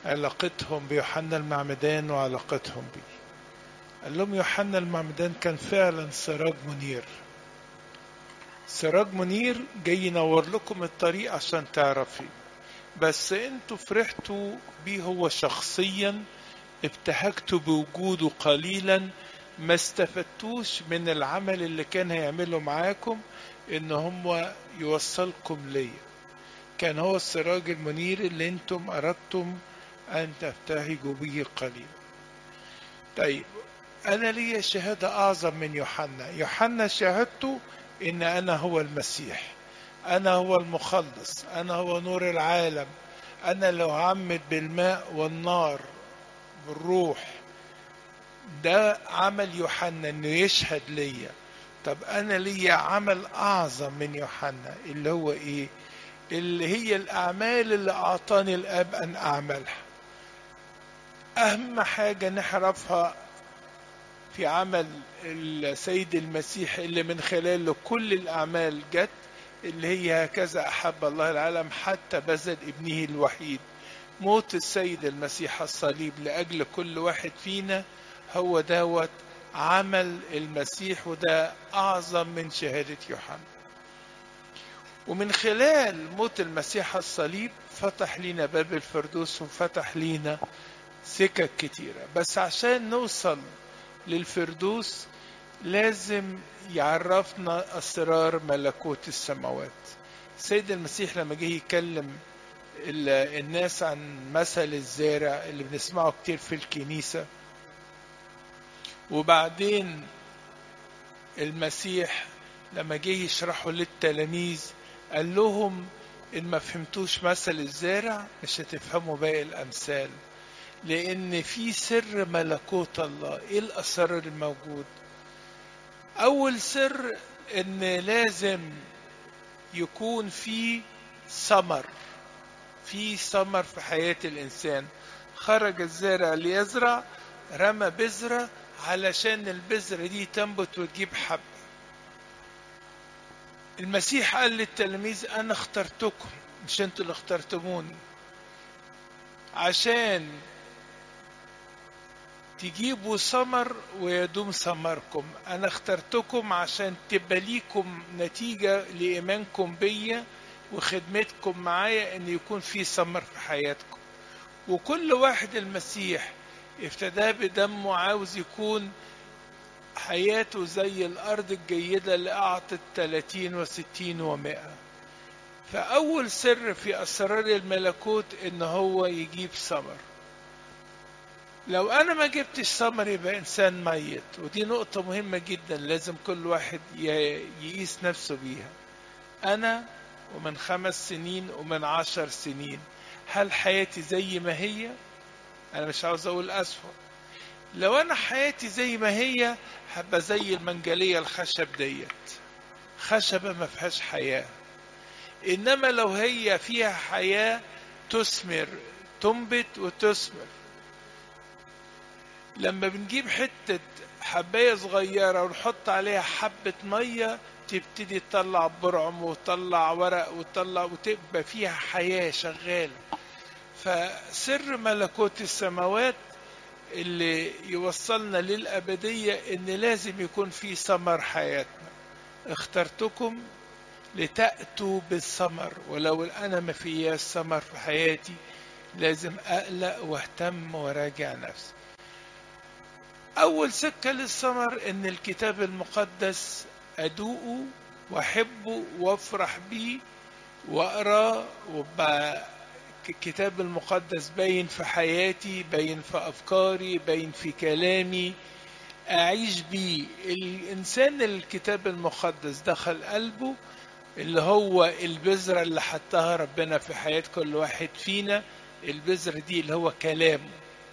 علاقتهم بيوحنا المعمدان وعلاقتهم بيه قال لهم يوحنا المعمدان كان فعلا سراج منير سراج منير جاي ينور لكم الطريق عشان تعرفي بس انتوا فرحتوا بيه هو شخصيا ابتهجتوا بوجوده قليلا ما استفدتوش من العمل اللي كان هيعمله معاكم ان هم يوصلكم ليا كان هو السراج المنير اللي انتم اردتم ان تبتهجوا به قليلا طيب انا لي شهاده اعظم من يوحنا يوحنا شهادته ان انا هو المسيح انا هو المخلص انا هو نور العالم انا لو عمد بالماء والنار بالروح ده عمل يوحنا انه يشهد ليا طب انا ليا عمل اعظم من يوحنا اللي هو ايه اللي هي الاعمال اللي اعطاني الاب ان اعملها اهم حاجه نعرفها في عمل السيد المسيح اللي من خلاله كل الاعمال جت اللي هي هكذا احب الله العالم حتى بذل ابنه الوحيد موت السيد المسيح الصليب لاجل كل واحد فينا هو دوت عمل المسيح وده اعظم من شهاده يوحنا ومن خلال موت المسيح الصليب فتح لينا باب الفردوس وفتح لينا سكك كتيرة بس عشان نوصل للفردوس لازم يعرفنا أسرار ملكوت السماوات السيد المسيح لما جه يكلم الناس عن مثل الزارع اللي بنسمعه كتير في الكنيسة وبعدين المسيح لما جه يشرحه للتلاميذ قال لهم إن ما فهمتوش مثل الزارع مش هتفهموا باقي الأمثال لأن في سر ملكوت الله إيه الأسرار الموجود أول سر إن لازم يكون في ثمر في ثمر في حياة الإنسان خرج الزارع ليزرع رمى بذرة علشان البذرة دي تنبت وتجيب حب المسيح قال للتلاميذ أنا اخترتكم مش أنتوا اللي اخترتموني عشان تجيبوا ثمر ويدوم ثمركم أنا اخترتكم عشان تبقى ليكم نتيجة لإيمانكم بيا وخدمتكم معايا ان يكون في ثمر في حياتكم وكل واحد المسيح افتداه بدمه عاوز يكون حياته زي الأرض الجيدة اللي أعطت 30 وستين ومائة فأول سر في أسرار الملكوت إن هو يجيب ثمر لو أنا ما جبتش ثمر يبقى إنسان ميت ودي نقطة مهمة جدا لازم كل واحد يقيس نفسه بيها أنا ومن خمس سنين ومن عشر سنين هل حياتي زي ما هي أنا مش عاوز أقول أسوأ لو أنا حياتي زي ما هي هبقى زي المنجلية الخشب ديت خشبة ما فيهاش حياة إنما لو هي فيها حياة تثمر تنبت وتثمر لما بنجيب حتة حباية صغيرة ونحط عليها حبة مية تبتدي تطلع برعم وتطلع ورق وتطلع وتبقى فيها حياة شغالة فسر ملكوت السماوات اللي يوصلنا للأبدية إن لازم يكون في ثمر حياتنا اخترتكم لتأتوا بالثمر ولو أنا ما فيهاش ثمر في حياتي لازم أقلق واهتم وراجع نفسي أول سكة للثمر إن الكتاب المقدس أدوقه وأحبه وأفرح بيه وأقرأ وابقى الكتاب المقدس باين في حياتي باين في أفكاري باين في كلامي أعيش بيه الإنسان الكتاب المقدس دخل قلبه اللي هو البذرة اللي حطها ربنا في حياة كل واحد فينا البذرة دي اللي هو كلامه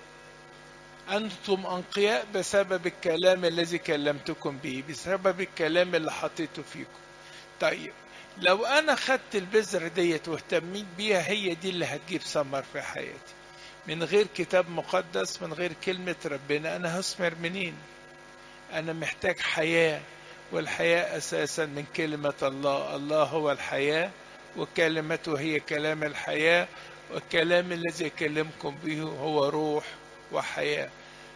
أنتم أنقياء بسبب الكلام الذي كلمتكم به بسبب الكلام اللي حطيته فيكم طيب لو أنا خدت البذرة ديت واهتميت بيها هي دي اللي هتجيب ثمر في حياتي من غير كتاب مقدس من غير كلمة ربنا أنا هثمر منين أنا محتاج حياة والحياة أساسا من كلمة الله الله هو الحياة وكلمته هي كلام الحياة والكلام الذي يكلمكم به هو روح وحياة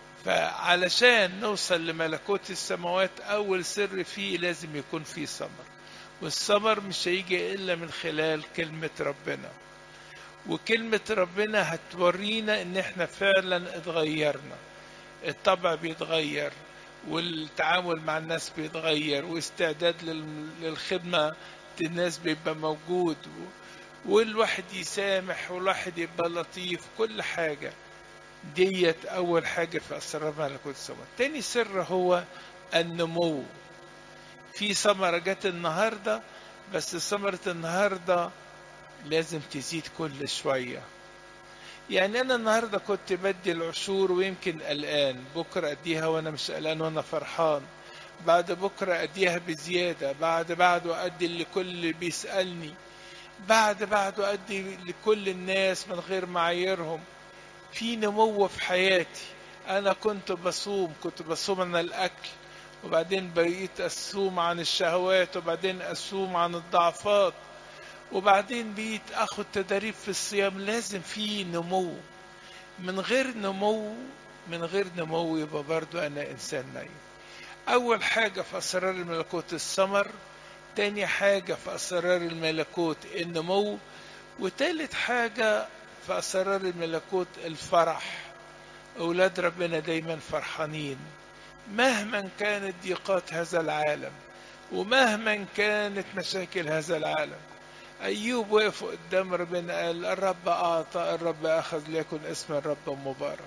فعلشان نوصل لملكوت السماوات أول سر فيه لازم يكون فيه ثمر والثمر مش هيجي إلا من خلال كلمة ربنا وكلمة ربنا هتورينا إن إحنا فعلا اتغيرنا الطبع بيتغير والتعامل مع الناس بيتغير واستعداد لل- للخدمة الناس بيبقى موجود والواحد يسامح والواحد يبقى لطيف كل حاجة ديت أول حاجة في أسرار ملكوت السماوات تاني سر هو النمو في ثمرة جت النهاردة بس ثمرة النهاردة لازم تزيد كل شوية يعني أنا النهاردة كنت بدي العشور ويمكن قلقان بكرة أديها وأنا مش قلقان وأنا فرحان بعد بكرة أديها بزيادة بعد بعده أدي لكل اللي بيسألني بعد بعده أدي لكل الناس من غير معاييرهم في نمو في حياتي أنا كنت بصوم كنت بصوم عن الأكل وبعدين بقيت أصوم عن الشهوات وبعدين أصوم عن الضعفات وبعدين بقيت أخد تدريب في الصيام لازم في نمو من غير نمو من غير نمو يبقى برضو أنا إنسان نايم أول حاجة في أسرار الملكوت الثمر تاني حاجة في أسرار الملكوت النمو وتالت حاجة في أسرار الملكوت الفرح أولاد ربنا دايما فرحانين مهما كانت ضيقات هذا العالم ومهما كانت مشاكل هذا العالم أيوب وقف قدام ربنا قال الرب أعطى الرب أخذ ليكن اسم الرب مبارك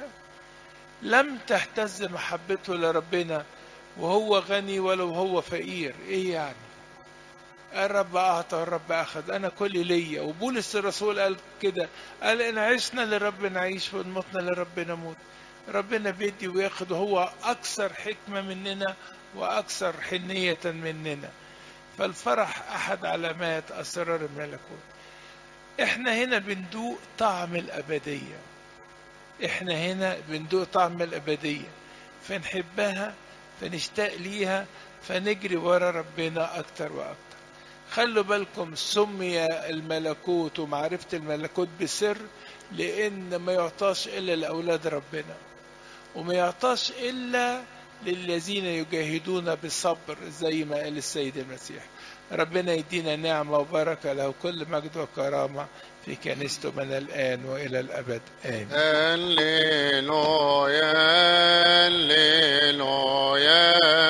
لم تهتز محبته لربنا وهو غني ولو هو فقير ايه يعني الرب اعطى الرب اخذ انا كل ليا وبولس الرسول قال كده قال ان عشنا لرب نعيش وان متنا لرب نموت ربنا بيدي وياخد هو اكثر حكمه مننا واكثر حنيه مننا فالفرح احد علامات اسرار الملكوت احنا هنا بندوق طعم الابديه احنا هنا بندوق طعم الابديه فنحبها فنشتاق ليها فنجري ورا ربنا اكتر واكتر خلوا بالكم سمي الملكوت ومعرفة الملكوت بسر لأن ما يعطاش إلا لأولاد ربنا وما يعطاش إلا للذين يجاهدون بصبر زي ما قال السيد المسيح ربنا يدينا نعمة وبركة له كل مجد وكرامة في كنيسته من الآن وإلى الأبد آمين هللويا هللويا